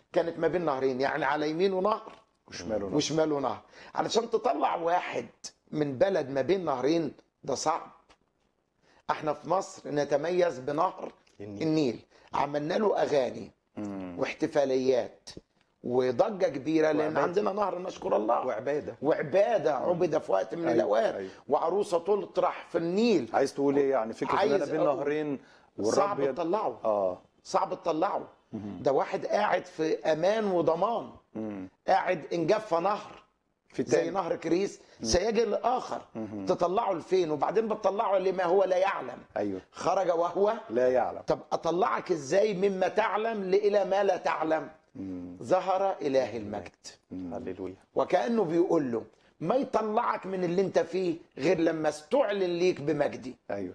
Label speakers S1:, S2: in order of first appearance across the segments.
S1: كانت ما بين نهرين يعني على يمينه نهر
S2: وشماله نهر.
S1: وشماله نهر علشان تطلع واحد من بلد ما بين نهرين ده صعب احنا في مصر نتميز بنهر
S3: النيل.
S1: النيل عملنا له اغاني واحتفاليات وضجه كبيره لان
S3: وعبادة.
S1: عندنا نهر نشكر الله
S3: وعباده
S1: وعباده عبد في وقت من
S2: أيوة،
S1: الاوقات
S2: أيوة.
S1: وعروسه تطرح في النيل
S2: عايز تقول ايه يعني فكره ان
S1: عايز
S2: انا بين
S1: أقول-
S2: نهرين والرب
S1: صعب
S2: يد...
S1: تطلعه
S2: اه
S1: صعب تطلعه ده واحد قاعد في امان وضمان قاعد ان جف نهر
S2: في
S1: زي
S2: تاني.
S1: نهر كريس سيجي الاخر تطلعه لفين وبعدين بتطلعه لما هو لا يعلم
S2: ايوه
S1: خرج وهو
S2: لا يعلم
S1: طب اطلعك ازاي مما تعلم الى ما لا تعلم ظهر اله المجد
S3: هللويا
S1: وكانه بيقول له ما يطلعك من اللي انت فيه غير لما استعلن ليك بمجدي
S2: ايوه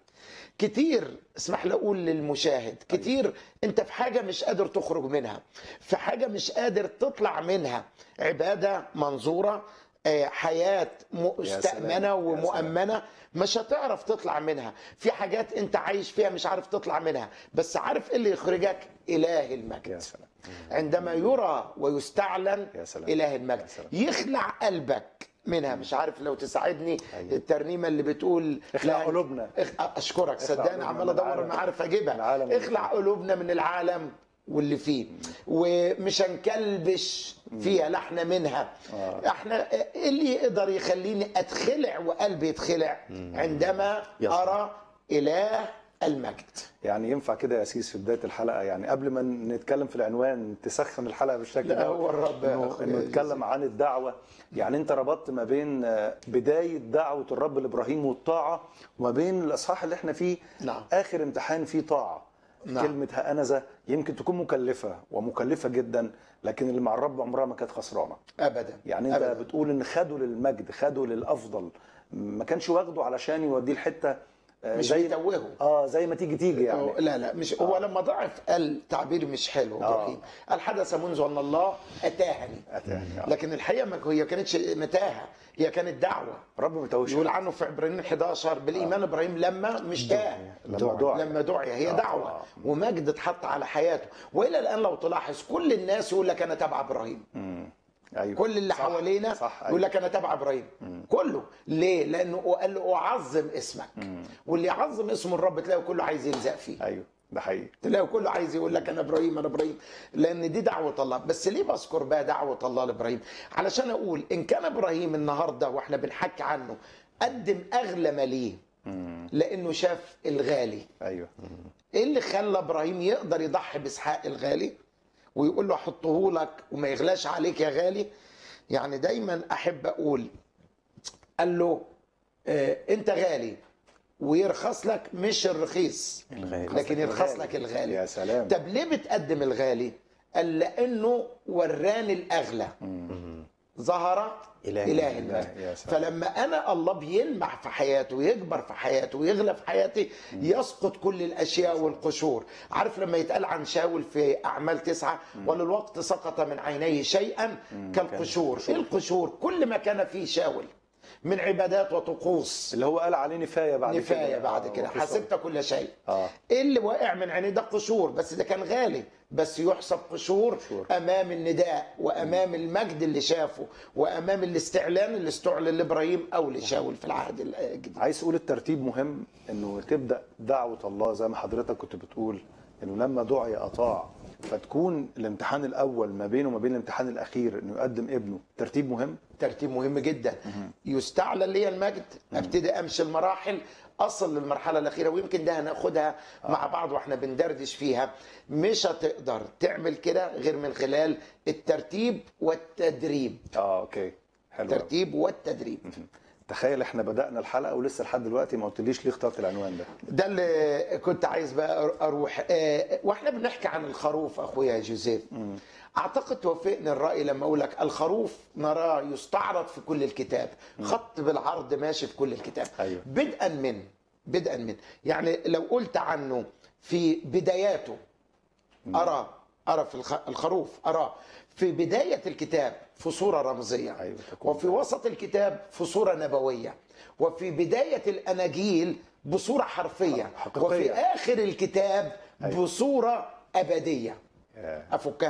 S1: كتير اسمح لي اقول للمشاهد كتير انت في حاجه مش قادر تخرج منها في حاجه مش قادر تطلع منها عباده منظوره آه، حياه مستامنه
S2: سلام، يا
S1: ومؤمنه مش هتعرف تطلع منها في حاجات انت عايش فيها مش عارف تطلع منها بس عارف ايه اللي يخرجك اله
S2: يا
S1: المجد
S2: سلام
S1: عندما يرى ويستعلن
S2: يا سلام.
S1: اله المجد
S2: يا سلام.
S1: يخلع قلبك منها مش عارف لو تساعدني الترنيمه اللي بتقول
S2: اخلع
S1: لا-
S2: قلوبنا.
S1: اخ- اشكرك صدقني
S2: قلوبنا
S1: عمال
S2: من
S1: ادور
S2: العالم.
S1: ما عارف
S2: من
S1: اجيبها
S2: العالم اللي
S1: اخلع
S2: فيه.
S1: قلوبنا من العالم واللي فيه ومش هنكلبش فيها لا احنا منها احنا إيه اللي يقدر يخليني اتخلع وقلبي يتخلع عندما
S3: يصنع.
S1: ارى اله المجد
S2: يعني ينفع كده يا سيس في بدايه الحلقه يعني قبل ما نتكلم في العنوان تسخن الحلقه بالشكل
S1: لا،
S2: ده
S1: هو الرب يا
S2: انه
S1: أخويا
S2: إنه
S1: يا
S2: نتكلم عن الدعوه يعني انت ربطت ما بين آه، بدايه دعوه الرب لابراهيم والطاعه وما بين الاصحاح اللي احنا فيه
S1: نعم.
S2: اخر امتحان فيه طاعه
S1: نعم.
S2: كلمه هأنذا يمكن تكون مكلفه ومكلفه جدا لكن اللي مع الرب عمرها ما كانت خسرانه
S1: ابدا
S2: يعني انت
S1: أبداً.
S2: بتقول ان خدوا للمجد خدوا للافضل ما كانش واخده علشان يوديه الحته آه،
S1: مش
S2: زي
S1: بيتوهه.
S2: اه زي ما تيجي تيجي يعني
S1: أو- لا لا مش هو لما ضعف قال تعبير مش حلو ابراهيم قال حدث منذ ان الله اتاهني
S2: أتاهني، آه.
S1: لكن الحقيقه ما هي كانتش متاهه هي كانت دعوه
S2: رب ما توهش
S1: يقول عنه في عبرانيين 11 بالايمان ابراهيم لما مش تاه
S2: لما دعا
S1: لما دعي هي دعوه ومجد اتحط على حياته والى الان لو تلاحظ كل الناس يقول لك انا تبع ابراهيم
S2: ايوه
S1: كل اللي
S2: صح،
S1: حوالينا
S2: صح
S1: يقول لك انا تبع ابراهيم كله ليه لانه قال له اعظم اسمك واللي يعظم اسم الرب تلاقيه كله عايز يلزق فيه
S2: ايوه ده حقيقي
S1: تلاقي كله عايز يقول لك انا ابراهيم انا ابراهيم لان دي دعوه الله بس ليه بذكر بقى دعوه الله لابراهيم علشان اقول ان كان ابراهيم النهارده واحنا بنحكي عنه قدم اغلى ما ليه لانه شاف الغالي
S2: ايوه
S1: ايه اللي خلى ابراهيم يقدر يضحي باسحاق الغالي ويقول له احطه لك وما يغلاش عليك يا غالي يعني دايما احب اقول قال له اه انت غالي ويرخص لك مش الرخيص
S3: الغالي.
S1: لكن يرخص لك الغالي
S2: يا سلام.
S1: طب ليه بتقدم الغالي قال لانه وراني الاغلى ظهر
S3: إله
S1: اله
S3: المجد.
S1: المجد
S2: يا سلام.
S1: فلما انا الله بيلمع في حياته ويكبر في حياته ويغلى في حياتي يسقط كل الاشياء والقشور عارف لما يتقال عن شاول في اعمال تسعة وللوقت سقط من عينيه شيئا كالقشور ايه القشور كل ما كان فيه شاول من عبادات وطقوس
S2: اللي هو قال عليه نفايه بعد كده
S1: نفايه بعد
S2: آه،
S1: كده
S2: وقصة.
S1: حسبت كل شيء
S2: آه.
S1: ايه اللي واقع من عينيه ده قشور بس ده كان غالي بس يحسب قشور
S2: قشور.
S1: امام النداء وامام المجد اللي شافه وامام الاستعلان اللي استعلن لابراهيم او لشاول في العهد الجديد
S2: عايز اقول الترتيب مهم انه تبدا دعوه الله زي ما حضرتك كنت بتقول انه لما دعي اطاع فتكون الامتحان الاول ما بينه وما بين الامتحان الاخير انه يقدم ابنه ترتيب مهم
S1: ترتيب مهم جدا يستعلن لي المجد ابتدي امشي المراحل اصل للمرحله الاخيره ويمكن ده هناخدها مع بعض واحنا بندردش فيها مش هتقدر تعمل كده غير من خلال الترتيب والتدريب
S2: اه اوكي حلو أوي.
S1: الترتيب والتدريب
S2: تخيل احنا بدانا الحلقه ولسه لحد دلوقتي ما قلتليش ليه اخترت العنوان ده
S1: ده اللي كنت عايز بقى اروح آه، واحنا بنحكي عن الخروف اخويا جوزيف اعتقد توافقني الراي لما اقول لك الخروف نراه يستعرض في كل الكتاب خط بالعرض ماشي في كل الكتاب
S2: أيوه.
S1: بدءا من بدءا من يعني لو قلت عنه في بداياته ارى ارى في الخ- الخروف اراه في بدايه الكتاب في صوره رمزيه
S2: أيوه، تكون
S1: وفي وسط الكتاب في صوره نبويه وفي بدايه الاناجيل بصوره حرفيه
S2: حقيقية.
S1: وفي اخر الكتاب بصوره ابديه
S2: ياه.
S1: افكها